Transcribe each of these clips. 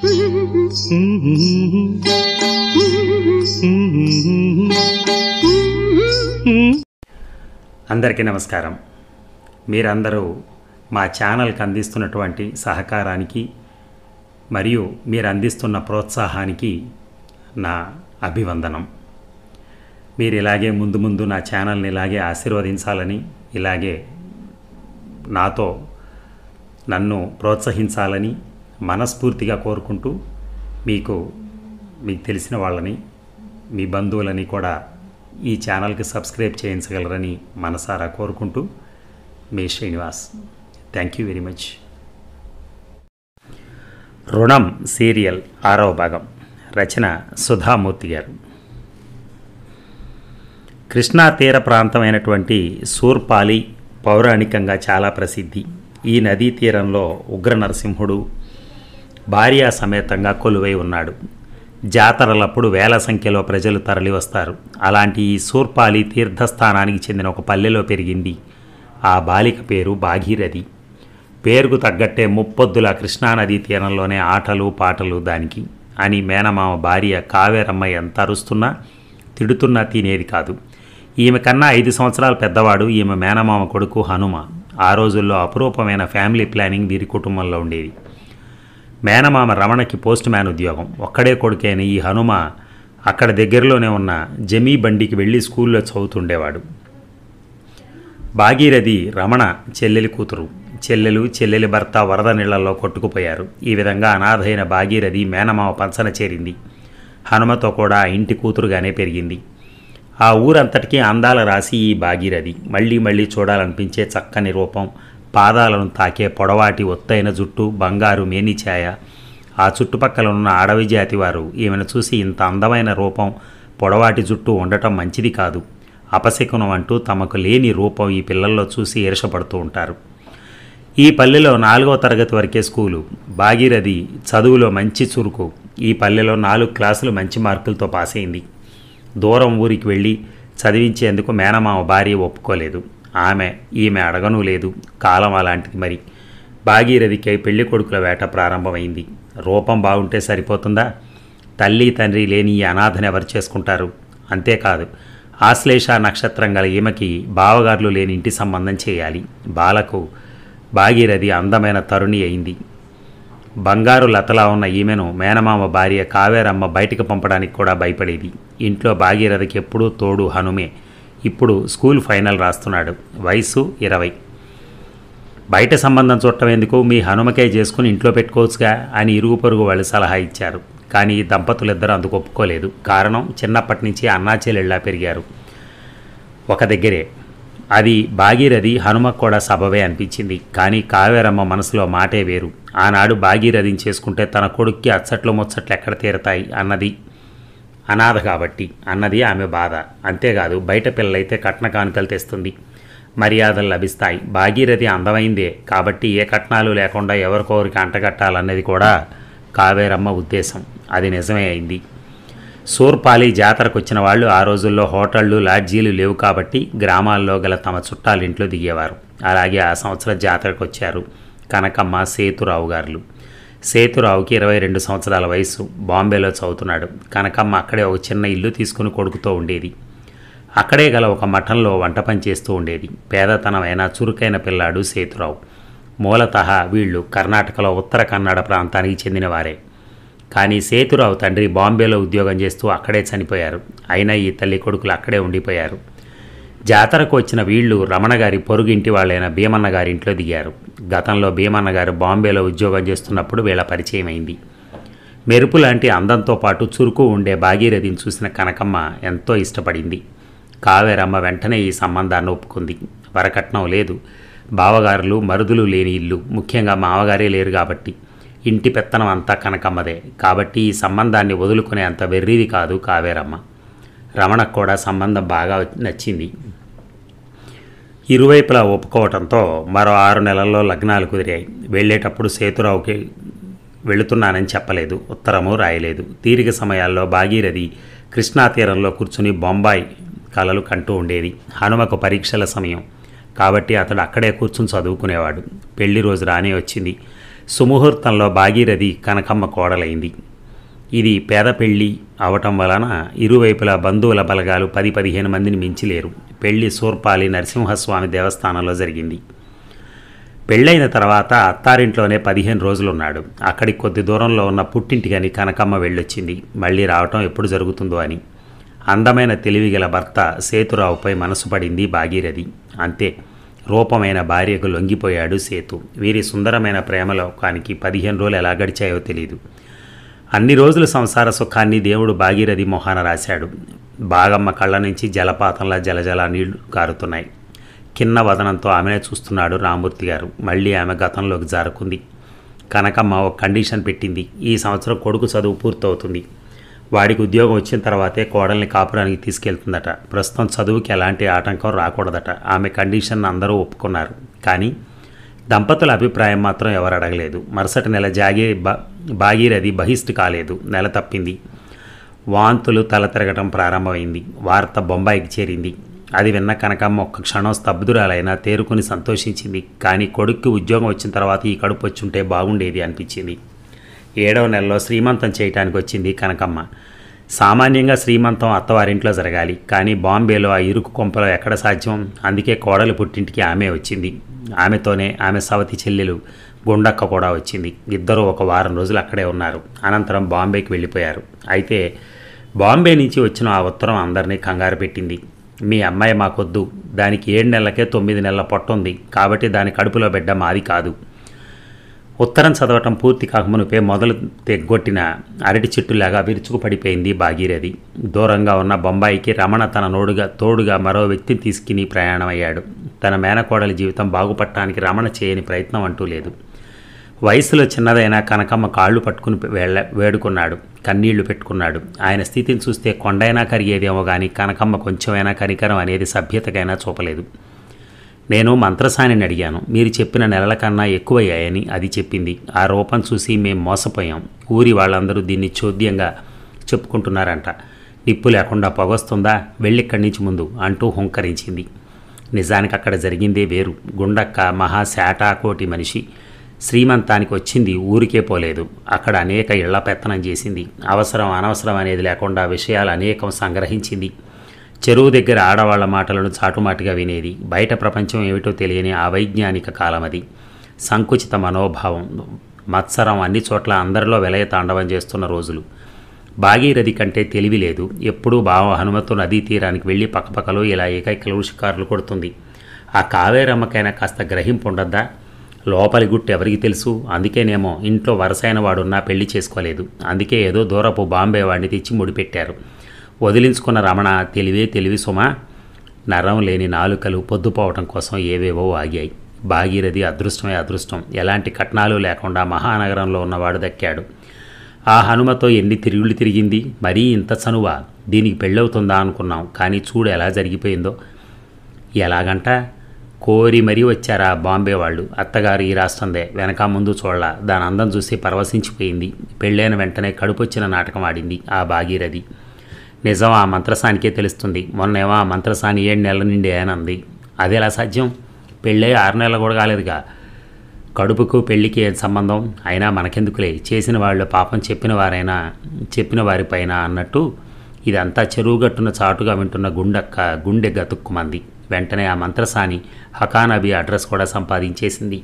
అందరికీ నమస్కారం మీరందరూ మా ఛానల్కి అందిస్తున్నటువంటి సహకారానికి మరియు మీరు అందిస్తున్న ప్రోత్సాహానికి నా అభివందనం మీరు ఇలాగే ముందు ముందు నా ఛానల్ని ఇలాగే ఆశీర్వదించాలని ఇలాగే నాతో నన్ను ప్రోత్సహించాలని మనస్ఫూర్తిగా కోరుకుంటూ మీకు మీకు తెలిసిన వాళ్ళని మీ బంధువులని కూడా ఈ ఛానల్కి సబ్స్క్రైబ్ చేయించగలరని మనసారా కోరుకుంటూ మీ Srinivas thank you very much రుణం సీరియల్ ఆరవ భాగం రచన సుధామూర్తి గారు కృష్ణా తీర ప్రాంతమైనటువంటి సూర్పాలి పౌరాణికంగా చాలా ప్రసిద్ధి ఈ నదీ తీరంలో ఉగ్ర నరసింహుడు భార్యా సమేతంగా కొలువై ఉన్నాడు జాతరలప్పుడు వేల సంఖ్యలో ప్రజలు తరలివస్తారు అలాంటి ఈ సూర్పాలి తీర్థస్థానానికి చెందిన ఒక పల్లెలో పెరిగింది ఆ బాలిక పేరు భాగీరథి పేరుకు తగ్గట్టే ముప్పొద్దుల కృష్ణానదీ తీరంలోనే ఆటలు పాటలు దానికి అని మేనమామ భార్య కావేరమ్మ ఎంత అరుస్తున్నా తిడుతున్నా తినేది కాదు ఈమె కన్నా ఐదు సంవత్సరాల పెద్దవాడు ఈమె మేనమామ కొడుకు హనుమ ఆ రోజుల్లో అపురూపమైన ఫ్యామిలీ ప్లానింగ్ వీరి కుటుంబంలో ఉండేది మేనమామ రమణకి పోస్ట్ మ్యాన్ ఉద్యోగం ఒక్కడే కొడుకైన ఈ హనుమ అక్కడ దగ్గరలోనే ఉన్న జమీ బండికి వెళ్ళి స్కూల్లో చదువుతుండేవాడు భాగీరథి రమణ చెల్లెలి కూతురు చెల్లెలు చెల్లెలి భర్త వరద నీళ్లలో కొట్టుకుపోయారు ఈ విధంగా అనాథైన భాగీరథి మేనమామ పంచన చేరింది హనుమతో కూడా ఆ ఇంటి కూతురుగానే పెరిగింది ఆ ఊరంతటికీ అందాల రాసి ఈ భాగీరథి మళ్ళీ మళ్ళీ చూడాలనిపించే చక్కని రూపం పాదాలను తాకే పొడవాటి ఒత్తైన జుట్టు బంగారు మేనిఛాయ ఆ చుట్టుపక్కల ఉన్న అడవి జాతి వారు ఈమెను చూసి ఇంత అందమైన రూపం పొడవాటి జుట్టు ఉండటం మంచిది కాదు అపశకునం అంటూ తమకు లేని రూపం ఈ పిల్లల్లో చూసి ఈర్షపడుతూ ఉంటారు ఈ పల్లెలో నాలుగవ తరగతి వరకే స్కూలు భాగీరథి చదువులో మంచి చురుకు ఈ పల్లెలో నాలుగు క్లాసులు మంచి మార్కులతో పాస్ అయింది దూరం ఊరికి వెళ్ళి చదివించేందుకు మేనమామ భార్య ఒప్పుకోలేదు ఆమె ఈమె అడగనూ లేదు కాలం అలాంటిది మరి భాగీరథికై పెళ్లి కొడుకుల వేట ప్రారంభమైంది రూపం బాగుంటే సరిపోతుందా తల్లి తండ్రి లేని ఈ అనాథని ఎవరు చేసుకుంటారు అంతేకాదు ఆశ్లేష నక్షత్రం గల ఈమెకి బావగారులు లేని ఇంటి సంబంధం చేయాలి బాలకు భాగీరథి అందమైన తరుణి అయింది బంగారు లతలా ఉన్న ఈమెను మేనమామ భార్య కావేరమ్మ బయటికి పంపడానికి కూడా భయపడేది ఇంట్లో భాగీరథకి ఎప్పుడూ తోడు హనుమే ఇప్పుడు స్కూల్ ఫైనల్ రాస్తున్నాడు వయసు ఇరవై బయట సంబంధం చూడటం ఎందుకు మీ హనుమకే చేసుకుని ఇంట్లో పెట్టుకోవచ్చుగా అని ఇరుగు పొరుగు వాళ్ళు సలహా ఇచ్చారు కానీ ఈ దంపతులిద్దరూ అందుకు ఒప్పుకోలేదు కారణం చిన్నప్పటి నుంచి అన్నా చెల్లెళ్ళా పెరిగారు ఒక దగ్గరే అది భాగీరథి హనుమకు కూడా సబవే అనిపించింది కానీ కావేరమ్మ మనసులో మాటే వేరు ఆనాడు భాగీరథిని చేసుకుంటే తన కొడుక్కి అచ్చట్లు ముచ్చట్లు ఎక్కడ తీరతాయి అన్నది అనాథ కాబట్టి అన్నది ఆమె బాధ అంతేకాదు బయట పిల్లలైతే కట్న కానుకలు తెస్తుంది మర్యాదలు లభిస్తాయి భాగీరథి అందమైందే కాబట్టి ఏ కట్నాలు లేకుండా ఎవరికొవరికి అంటగట్టాలన్నది కూడా కావేరమ్మ ఉద్దేశం అది నిజమే అయింది సూర్పాలి జాతరకు వచ్చిన వాళ్ళు ఆ రోజుల్లో హోటళ్ళు లాడ్జీలు లేవు కాబట్టి గ్రామాల్లో గల తమ చుట్టాల ఇంట్లో దిగేవారు అలాగే ఆ సంవత్సరం జాతరకు వచ్చారు కనకమ్మ సేతురావు గారులు సేతురావుకి ఇరవై రెండు సంవత్సరాల వయసు బాంబేలో చదువుతున్నాడు కనకమ్మ అక్కడే ఒక చిన్న ఇల్లు తీసుకుని కొడుకుతో ఉండేది అక్కడే గల ఒక మఠంలో వంట పని చేస్తూ ఉండేది పేదతనమైన చురుకైన పిల్లాడు సేతురావు మూలతః వీళ్ళు కర్ణాటకలో ఉత్తర కన్నడ ప్రాంతానికి చెందినవారే కానీ సేతురావు తండ్రి బాంబేలో ఉద్యోగం చేస్తూ అక్కడే చనిపోయారు అయినా ఈ తల్లి కొడుకులు అక్కడే ఉండిపోయారు జాతరకు వచ్చిన వీళ్ళు రమణ గారి పొరుగింటి వాళ్ళైన భీమన్న గారి ఇంట్లో దిగారు గతంలో భీమన్న గారు బాంబేలో ఉద్యోగం చేస్తున్నప్పుడు వీళ్ళ పరిచయం అయింది మెరుపు లాంటి అందంతో పాటు చురుకు ఉండే భాగీరథిని చూసిన కనకమ్మ ఎంతో ఇష్టపడింది కావేరమ్మ వెంటనే ఈ సంబంధాన్ని ఒప్పుకుంది వరకట్నం లేదు బావగారులు మరుదులు లేని ఇల్లు ముఖ్యంగా మావగారే లేరు కాబట్టి ఇంటి పెత్తనం అంతా కనకమ్మదే కాబట్టి ఈ సంబంధాన్ని వదులుకునే అంత వెర్రిది కాదు కావేరమ్మ రమణకు కూడా సంబంధం బాగా నచ్చింది ఇరువైపులా ఒప్పుకోవడంతో మరో ఆరు నెలల్లో లగ్నాలు కుదిరాయి వెళ్ళేటప్పుడు సేతురావుకి వెళుతున్నానని చెప్పలేదు ఉత్తరము రాయలేదు తీరిక సమయాల్లో భాగీరథి కృష్ణా తీరంలో కూర్చుని బొంబాయి కలలు కంటూ ఉండేది హనుమకు పరీక్షల సమయం కాబట్టి అతడు అక్కడే కూర్చుని చదువుకునేవాడు పెళ్లి రోజు రానే వచ్చింది సుముహూర్తంలో భాగీరథి కనకమ్మ కోడలైంది ఇది పేద పెళ్లి అవటం వలన ఇరువైపులా బంధువుల బలగాలు పది పదిహేను మందిని మించిలేరు పెళ్లి సూర్పాలి నరసింహస్వామి దేవస్థానంలో జరిగింది పెళ్ళైన తర్వాత అత్తారింట్లోనే పదిహేను రోజులున్నాడు అక్కడికి కొద్ది దూరంలో ఉన్న పుట్టింటికని కనకమ్మ వెళ్ళొచ్చింది మళ్ళీ రావటం ఎప్పుడు జరుగుతుందో అని అందమైన తెలివిగల భర్త సేతురావుపై మనసు పడింది భాగీరథి అంతే రూపమైన భార్యకు లొంగిపోయాడు సేతు వీరి సుందరమైన ప్రేమలోకానికి పదిహేను రోజులు ఎలా గడిచాయో తెలియదు అన్ని రోజుల సంసార సుఖాన్ని దేవుడు భాగీరథి మొహాన రాశాడు బాగమ్మ కళ్ళ నుంచి జలపాతంలా జలజల నీళ్లు కారుతున్నాయి కిన్న వదనంతో ఆమెనే చూస్తున్నాడు రామూర్తి గారు మళ్ళీ ఆమె గతంలోకి జారుకుంది కనకమ్మ ఒక కండిషన్ పెట్టింది ఈ సంవత్సరం కొడుకు చదువు పూర్తవుతుంది వాడికి ఉద్యోగం వచ్చిన తర్వాతే కోడల్ని కాపురానికి తీసుకెళ్తుందట ప్రస్తుతం చదువుకి ఎలాంటి ఆటంకం రాకూడదట ఆమె కండిషన్ అందరూ ఒప్పుకున్నారు కానీ దంపతుల అభిప్రాయం మాత్రం ఎవరు అడగలేదు మరుసటి నెల జాగి బా భాగీరథి బహిష్టు కాలేదు నెల తప్పింది వాంతులు తల తిరగటం ప్రారంభమైంది వార్త బొంబాయికి చేరింది అది విన్న కనకమ్మ ఒక్క క్షణం స్తబ్దురాలైనా తేరుకుని సంతోషించింది కానీ కొడుక్కి ఉద్యోగం వచ్చిన తర్వాత ఈ కడుపు వచ్చుంటే బాగుండేది అనిపించింది ఏడవ నెలలో శ్రీమంతం చేయటానికి వచ్చింది కనకమ్మ సామాన్యంగా శ్రీమంతం అత్తవారింట్లో జరగాలి కానీ బాంబేలో ఆ ఇరుకు కొంపలో ఎక్కడ సాధ్యం అందుకే కోడలు పుట్టింటికి ఆమె వచ్చింది ఆమెతోనే ఆమె సవతి చెల్లెలు గుండక్క కూడా వచ్చింది ఇద్దరూ ఒక వారం రోజులు అక్కడే ఉన్నారు అనంతరం బాంబేకి వెళ్ళిపోయారు అయితే బాంబే నుంచి వచ్చిన ఆ ఉత్తరం అందరినీ కంగారు పెట్టింది మీ అమ్మాయి మాకొద్దు దానికి ఏడు నెలలకే తొమ్మిది నెలల పొట్టుంది కాబట్టి దాని కడుపులో బిడ్డ మాది కాదు ఉత్తరం చదవటం పూర్తి కాకమునుపే మొదలు తెగ్గొట్టిన అరటి చెట్టులాగా విరుచుకు పడిపోయింది భాగీరథి దూరంగా ఉన్న బొంబాయికి రమణ తన నోడుగా తోడుగా మరో వ్యక్తిని తీసుకుని ప్రయాణమయ్యాడు తన మేనకోడలి జీవితం బాగుపడటానికి రమణ చేయని ప్రయత్నం అంటూ లేదు వయసులో చిన్నదైన కనకమ్మ కాళ్ళు పట్టుకుని వెళ్ళ వేడుకున్నాడు కన్నీళ్లు పెట్టుకున్నాడు ఆయన స్థితిని చూస్తే కొండైనా కరిగేదేమో కానీ కనకమ్మ కొంచెమైనా కనికరం అనేది సభ్యతకైనా చూపలేదు నేను మంత్రసానిని అడిగాను మీరు చెప్పిన నెలల కన్నా ఎక్కువయ్యాయని అది చెప్పింది ఆ రూపం చూసి మేం మోసపోయాం ఊరి వాళ్ళందరూ దీన్ని చోద్యంగా చెప్పుకుంటున్నారంట నిప్పు లేకుండా పొగొస్తుందా వెళ్ళిక్కడి నుంచి ముందు అంటూ హుంకరించింది నిజానికి అక్కడ జరిగిందే వేరు గుండక్క మహా శాటాకోటి మనిషి శ్రీమంతానికి వచ్చింది ఊరికే పోలేదు అక్కడ అనేక ఇళ్ల పెత్తనం చేసింది అవసరం అనవసరం అనేది లేకుండా విషయాలు అనేకం సంగ్రహించింది చెరువు దగ్గర ఆడవాళ్ల మాటలను చాటుమాటుగా వినేది బయట ప్రపంచం ఏమిటో తెలియని అవైజ్ఞానిక కాలం అది సంకుచిత మనోభావం మత్సరం అన్ని చోట్ల అందరిలో విలయ తాండవం చేస్తున్న రోజులు భాగీరథి కంటే తెలివి లేదు ఎప్పుడూ బావ హనుమతు నదీ తీరానికి వెళ్ళి పక్కపక్కలో ఇలా ఏకైకలు షికారులు కొడుతుంది ఆ కావేరమ్మకైనా కాస్త గ్రహింపు ఉండద్దా లోపలి గుట్టు ఎవరికి తెలుసు అందుకేనేమో ఇంట్లో వరసైన వాడున్నా పెళ్లి చేసుకోలేదు అందుకే ఏదో దూరపు బాంబే వాడిని తెచ్చి ముడిపెట్టారు వదిలించుకున్న రమణ తెలివే తెలివి సుమా నరం లేని నాలుకలు పొద్దుపోవటం కోసం ఏవేవో ఆగాయి భాగీరథి అదృష్టమే అదృష్టం ఎలాంటి కట్నాలు లేకుండా మహానగరంలో ఉన్నవాడు దక్కాడు ఆ హనుమతో ఎన్ని తిరుగులు తిరిగింది మరీ ఇంత చనువా దీనికి పెళ్ళవుతుందా అనుకున్నాం కానీ చూడు ఎలా జరిగిపోయిందో ఎలాగంట కోరి మరీ వచ్చారా బాంబే వాళ్ళు అత్తగారు ఈ రాష్ట్రందే వెనక ముందు చూడలా దాని అందం చూసి పరవశించిపోయింది పెళ్ళైన వెంటనే కడుపొచ్చిన నాటకం ఆడింది ఆ భాగీరథి నిజం ఆ మంత్రసానికే తెలుస్తుంది మొన్నేమో ఆ మంత్రసాని ఏడు నెలల నుండి ఏనంది అదెలా సాధ్యం పెళ్ళై ఆరు నెలలు కూడా కాలేదుగా కడుపుకు పెళ్లికి ఏం సంబంధం అయినా మనకెందుకులే చేసిన వాళ్ళు పాపం చెప్పిన వారైనా చెప్పిన వారిపైన అన్నట్టు ఇదంతా చెరువుగట్టున చాటుగా వింటున్న గుండక్క గుండె గతుక్కుమంది వెంటనే ఆ మంత్రసాని హకానబీ అడ్రస్ కూడా సంపాదించేసింది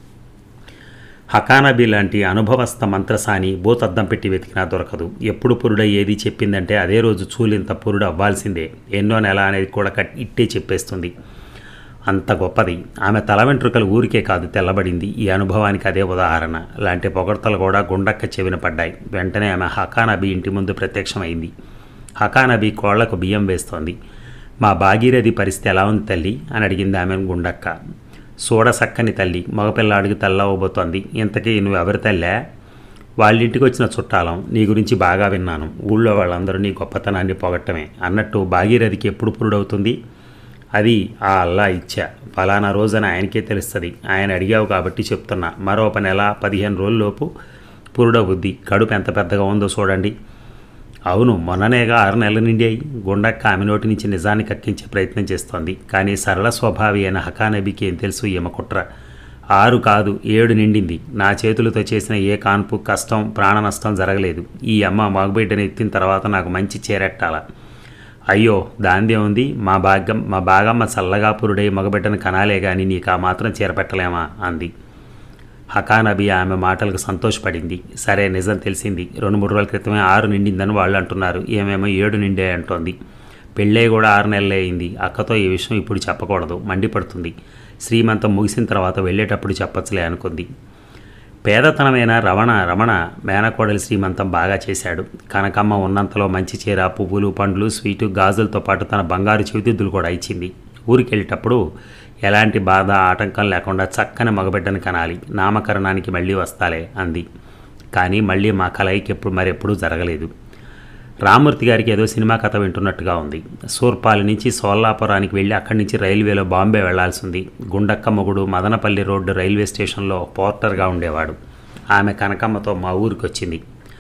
హకానబీ లాంటి అనుభవస్థ మంత్రసాని భూతద్దం పెట్టి వెతికినా దొరకదు ఎప్పుడు పురుడ ఏది చెప్పిందంటే అదే రోజు చూలింత పురుడు అవ్వాల్సిందే ఎన్నో నెల అనేది కూడా కట్ ఇట్టే చెప్పేస్తుంది అంత గొప్పది ఆమె తల వెంట్రుకలు ఊరికే కాదు తెల్లబడింది ఈ అనుభవానికి అదే ఉదాహరణ లాంటి పొగడ్తలు కూడా గుండక్క చెవిన పడ్డాయి వెంటనే ఆమె హకానబీ ఇంటి ముందు ప్రత్యక్షమైంది హకానబీ కోళ్లకు బియ్యం వేస్తోంది మా భాగీరథి పరిస్థితి ఎలా ఉంది తల్లి అని అడిగింది ఆమె గుండక్క సూడ సక్కని తల్లి మగపిల్లాడికి తెల్లవబోతోంది ఇంతకీ నువ్వు ఎవరి తల్లే వాళ్ళింటికి వచ్చిన చుట్టాలం నీ గురించి బాగా విన్నాను ఊళ్ళో వాళ్ళందరూ నీ గొప్పతనాన్ని పొగట్టమే అన్నట్టు భాగీరథికి ఎప్పుడు పురుడవుతుంది అది ఆ అల్లా ఇచ్చా ఫలానా రోజున ఆయనకే తెలుస్తుంది ఆయన అడిగావు కాబట్టి చెప్తున్నా మరో ఒక నెల పదిహేను రోజుల్లోపు పురుడవుద్ది కడుపు ఎంత పెద్దగా ఉందో చూడండి అవును మొన్ననేగా ఆరు నెలల నుండి అయి గుండక్క ఆమె నోటి నుంచి నిజాన్ని కక్కించే ప్రయత్నం చేస్తోంది కానీ సరళ స్వభావి అయిన హకానబీకి ఏం తెలుసు ఈమె కుట్ర ఆరు కాదు ఏడు నిండింది నా చేతులతో చేసిన ఏ కాన్పు కష్టం ప్రాణ నష్టం జరగలేదు ఈ అమ్మ మగబిడ్డని ఎత్తిన తర్వాత నాకు మంచి చేరెట్టాల అయ్యో దాందే ఉంది మా భాగ్యం మా బాగమ్మ చల్లగా పురుడై మగబిడ్డను కనాలే గాని నీకు ఆ మాత్రం చేరపెట్టలేమా అంది హకానబి ఆమె మాటలకు సంతోషపడింది సరే నిజం తెలిసింది రెండు మూడు రోజుల క్రితమే ఆరు నిండిందని వాళ్ళు అంటున్నారు ఏమేమో ఏడు నిండే అంటోంది పెళ్ళే కూడా ఆరు నెలలే అయింది అక్కతో ఈ విషయం ఇప్పుడు చెప్పకూడదు మండిపడుతుంది శ్రీమంతం ముగిసిన తర్వాత వెళ్ళేటప్పుడు చెప్పచ్చులే అనుకుంది పేదతనమైన రమణ రమణ మేనకోడలి శ్రీమంతం బాగా చేశాడు కనకమ్మ ఉన్నంతలో మంచి చీర పువ్వులు పండ్లు స్వీటు గాజులతో పాటు తన బంగారు చెవితిద్దులు కూడా ఇచ్చింది ఊరికి వెళ్ళేటప్పుడు ఎలాంటి బాధ ఆటంకం లేకుండా చక్కని మగబిడ్డను కనాలి నామకరణానికి మళ్ళీ వస్తాలే అంది కానీ మళ్ళీ మా కలయికి ఎప్పుడు మరెప్పుడూ జరగలేదు రామూర్తి గారికి ఏదో సినిమా కథ వింటున్నట్టుగా ఉంది సూర్పాలి నుంచి సోల్లాపురానికి వెళ్ళి అక్కడి నుంచి రైల్వేలో బాంబే వెళ్లాల్సి ఉంది గుండక్క మొగుడు మదనపల్లి రోడ్డు రైల్వే స్టేషన్లో పోర్టర్గా ఉండేవాడు ఆమె కనకమ్మతో మా ఊరికి వచ్చింది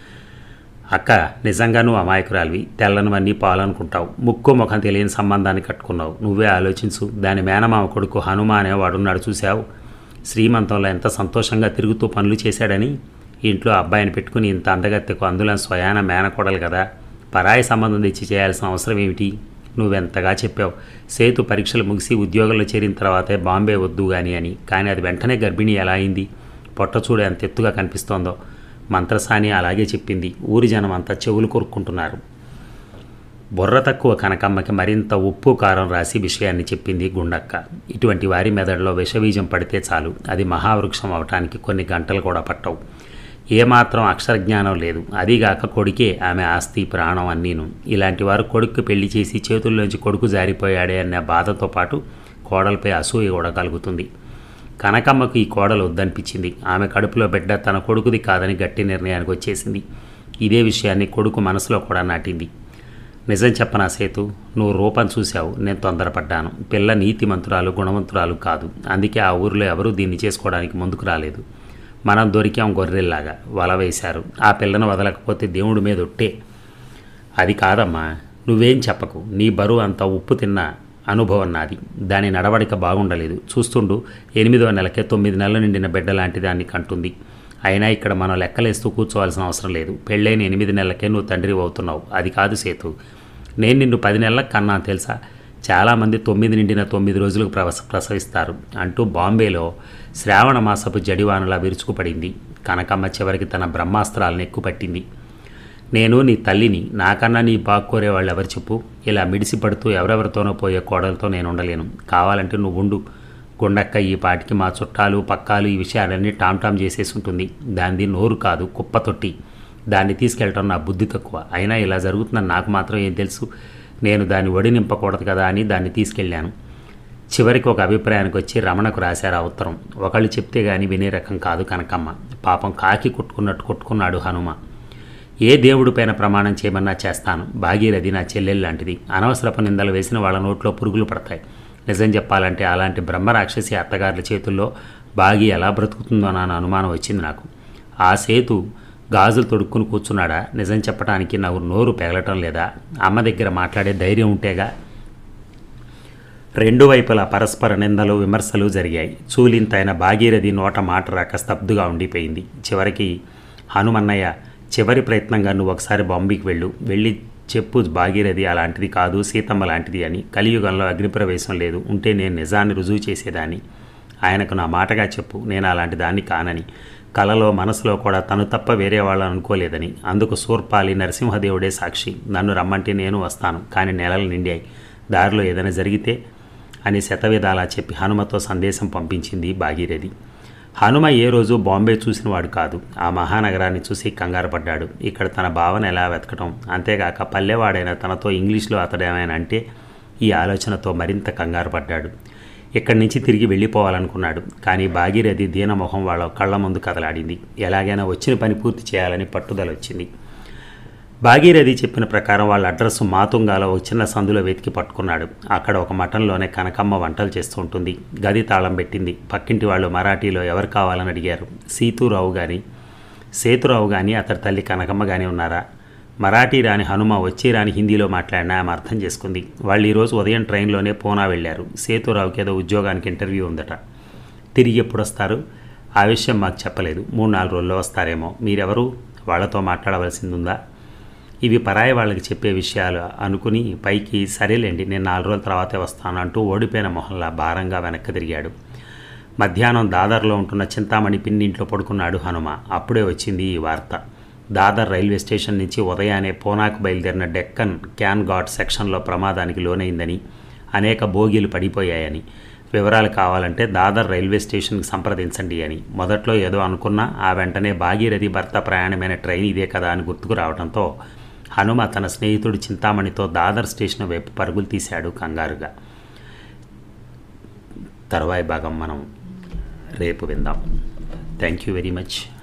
అక్క నిజంగా నువ్వు అమాయకురాలివి తెల్లనివన్నీ పాలనుకుంటావు ముక్కు ముఖం తెలియని సంబంధాన్ని కట్టుకున్నావు నువ్వే ఆలోచించు దాని మేనమామ కొడుకు హనుమ అనేవాడున్నాడు చూశావు శ్రీమంతంలో ఎంత సంతోషంగా తిరుగుతూ పనులు చేశాడని ఇంట్లో అబ్బాయిని పెట్టుకుని ఇంత అందగత్తెకు అందులో స్వయాన మేనకోడలు కదా పరాయి సంబంధం తెచ్చి చేయాల్సిన అవసరం ఏమిటి నువ్వెంతగా చెప్పావు సేతు పరీక్షలు ముగిసి ఉద్యోగంలో చేరిన తర్వాతే బాంబే వద్దు గాని అని కానీ అది వెంటనే గర్భిణి ఎలా అయింది పొట్ట చూడు ఎంత ఎత్తుగా కనిపిస్తోందో మంత్రసాని అలాగే చెప్పింది ఊరి జనం అంతా చెవులు కొరుక్కుంటున్నారు బుర్ర తక్కువ కనకమ్మకి మరింత ఉప్పు కారం రాసి విషయాన్ని చెప్పింది గుండక్క ఇటువంటి వారి మెదడులో విషబీజం పడితే చాలు అది మహావృక్షం అవటానికి కొన్ని గంటలు కూడా పట్టవు ఏమాత్రం అక్షర జ్ఞానం లేదు అదిగాక కొడుకే ఆమె ఆస్తి ప్రాణం అన్నీను ఇలాంటి వారు కొడుకు పెళ్లి చేసి చేతుల్లోంచి కొడుకు జారిపోయాడే అనే బాధతో పాటు కోడలపై అసూయ కూడా కలుగుతుంది కనకమ్మకు ఈ కోడలు వద్దనిపించింది ఆమె కడుపులో బిడ్డ తన కొడుకుది కాదని గట్టి నిర్ణయానికి వచ్చేసింది ఇదే విషయాన్ని కొడుకు మనసులో కూడా నాటింది నిజం చెప్పనా సేతు నువ్వు రూపం చూశావు నేను తొందరపడ్డాను పిల్ల నీతిమంతురాలు గుణవంతురాలు కాదు అందుకే ఆ ఊరిలో ఎవరూ దీన్ని చేసుకోవడానికి ముందుకు రాలేదు మనం దొరికాం గొర్రెల్లాగా వల వేశారు ఆ పిల్లను వదలకపోతే దేవుడి మీద ఒట్టే అది కాదమ్మా నువ్వేం చెప్పకు నీ బరువు అంత ఉప్పు తిన్న అనుభవం నాది దాని నడవడిక బాగుండలేదు చూస్తుండు ఎనిమిదవ నెలకే తొమ్మిది నెలలు నిండిన బిడ్డ లాంటి దాన్ని కంటుంది అయినా ఇక్కడ మనం లెక్కలేస్తూ కూర్చోవాల్సిన అవసరం లేదు పెళ్ళైన ఎనిమిది నెలలకే నువ్వు తండ్రి అవుతున్నావు అది కాదు సేతు నేను నిన్ను పది నెలలకు కన్నా తెలుసా చాలామంది తొమ్మిది నిండిన తొమ్మిది రోజులకు ప్రవస ప్రసవిస్తారు అంటూ బాంబేలో శ్రావణ మాసపు జడివానలా విరుచుకుపడింది కనకమ్మ చివరికి తన బ్రహ్మాస్త్రాలను ఎక్కుపట్టింది నేను నీ తల్లిని నాకన్నా నీ బాక్కోరే వాళ్ళు ఎవరు చెప్పు ఇలా మిడిసి పడుతూ ఎవరెవరితోనో పోయే కోడలతో నేను ఉండలేను కావాలంటే నువ్వు ఉండు గుండక్క ఈ పాటికి మా చుట్టాలు పక్కాలు ఈ విషయాలన్నీ టామ్ చేసేసి ఉంటుంది దానిది నోరు కాదు కుప్ప తొట్టి దాన్ని తీసుకెళ్ళటం నా బుద్ధి తక్కువ అయినా ఇలా జరుగుతుందని నాకు మాత్రం ఏం తెలుసు నేను దాన్ని ఒడి నింపకూడదు కదా అని దాన్ని తీసుకెళ్ళాను చివరికి ఒక అభిప్రాయానికి వచ్చి రమణకు రాశారు ఆ ఉత్తరం ఒకళ్ళు చెప్తే గాని వినే రకం కాదు కనకమ్మ పాపం కాకి కొట్టుకున్నట్టు కొట్టుకున్నాడు హనుమ ఏ దేవుడిపైన ప్రమాణం చేయమన్నా చేస్తాను భాగీరథి నా చెల్లెలు లాంటిది అనవసరపు నిందలు వేసిన వాళ్ళ నోట్లో పురుగులు పడతాయి నిజం చెప్పాలంటే అలాంటి బ్రహ్మరాక్షసి అత్తగారుల చేతుల్లో బాగి ఎలా బ్రతుకుతుందో నా అనుమానం వచ్చింది నాకు ఆ సేతు గాజులు తొడుక్కుని కూర్చున్నాడా నిజం చెప్పడానికి నాకు నోరు పెగలటం లేదా అమ్మ దగ్గర మాట్లాడే ధైర్యం ఉంటేగా రెండు వైపులా పరస్పర నిందలు విమర్శలు జరిగాయి చూలింతైన భాగీరథి నోట మాట రాక స్తబ్దుగా ఉండిపోయింది చివరికి హనుమన్నయ్య చివరి ప్రయత్నంగా నువ్వు ఒకసారి బాంబేకి వెళ్ళు వెళ్ళి చెప్పు భాగీరథి అలాంటిది కాదు సీతమ్మ లాంటిది అని కలియుగంలో అగ్నిప్రవేశం లేదు ఉంటే నేను నిజాన్ని రుజువు చేసేదాన్ని ఆయనకు నా మాటగా చెప్పు నేను అలాంటి దాన్ని కానని కలలో మనసులో కూడా తను తప్ప వేరే వాళ్ళని అనుకోలేదని అందుకు సూర్పాలి నరసింహదేవుడే సాక్షి నన్ను రమ్మంటే నేను వస్తాను కానీ నెలలు నిండాయి దారిలో ఏదైనా జరిగితే అని శతవిధాలా చెప్పి హనుమతో సందేశం పంపించింది భాగీరథి హనుమ ఏ రోజు బాంబే చూసినవాడు కాదు ఆ మహానగరాన్ని చూసి కంగారు పడ్డాడు ఇక్కడ తన భావన ఎలా వెతకటం అంతేగాక పల్లెవాడైన తనతో ఇంగ్లీష్లో అతడేమైనా అంటే ఈ ఆలోచనతో మరింత కంగారు పడ్డాడు ఇక్కడి నుంచి తిరిగి వెళ్ళిపోవాలనుకున్నాడు కానీ భాగీరథి దీనమొహం వాళ్ళ కళ్ళ ముందు కదలాడింది ఎలాగైనా వచ్చిన పని పూర్తి చేయాలని పట్టుదల వచ్చింది భాగీరథి చెప్పిన ప్రకారం వాళ్ళ అడ్రస్ మాతుంగాలో ఒక చిన్న సందులో వెతికి పట్టుకున్నాడు అక్కడ ఒక మఠంలోనే కనకమ్మ వంటలు చేస్తూ ఉంటుంది గది తాళం పెట్టింది పక్కింటి వాళ్ళు మరాఠీలో ఎవరు కావాలని అడిగారు సీతూరావు కానీ సేతురావు కానీ అతడి తల్లి కనకమ్మ కానీ ఉన్నారా మరాఠీ రాని హనుమ వచ్చి రాని హిందీలో మాట్లాడినా ఆమె అర్థం చేసుకుంది వాళ్ళు ఈరోజు ఉదయం ట్రైన్లోనే పూనా వెళ్ళారు సేతురావుకి ఏదో ఉద్యోగానికి ఇంటర్వ్యూ ఉందట తిరిగి ఎప్పుడు వస్తారు ఆ విషయం మాకు చెప్పలేదు మూడు నాలుగు రోజుల్లో వస్తారేమో మీరెవరు వాళ్ళతో మాట్లాడవలసింది ఉందా ఇవి పరాయి వాళ్ళకి చెప్పే విషయాలు అనుకుని పైకి సరేలేండి నేను నాలుగు రోజుల తర్వాతే వస్తాను అంటూ ఓడిపోయిన మొహల్లా భారంగా వెనక్కి తిరిగాడు మధ్యాహ్నం దాదర్లో ఉంటున్న చింతామణి పిన్నింట్లో పడుకున్నాడు హనుమ అప్పుడే వచ్చింది ఈ వార్త దాదర్ రైల్వే స్టేషన్ నుంచి ఉదయాన్నే పూనాకు బయలుదేరిన డెక్కన్ క్యాన్ ఘాట్ సెక్షన్లో ప్రమాదానికి లోనైందని అనేక బోగీలు పడిపోయాయని వివరాలు కావాలంటే దాదర్ రైల్వే స్టేషన్కి సంప్రదించండి అని మొదట్లో ఏదో అనుకున్నా ఆ వెంటనే భాగీరథి భర్త ప్రయాణమైన ట్రైన్ ఇదే కదా అని గుర్తుకు రావడంతో హనుమ తన స్నేహితుడు చింతామణితో దాదర్ స్టేషన్ వైపు పరుగులు తీశాడు కంగారుగా తర్వాయి భాగం మనం రేపు విందాం థ్యాంక్ యూ వెరీ మచ్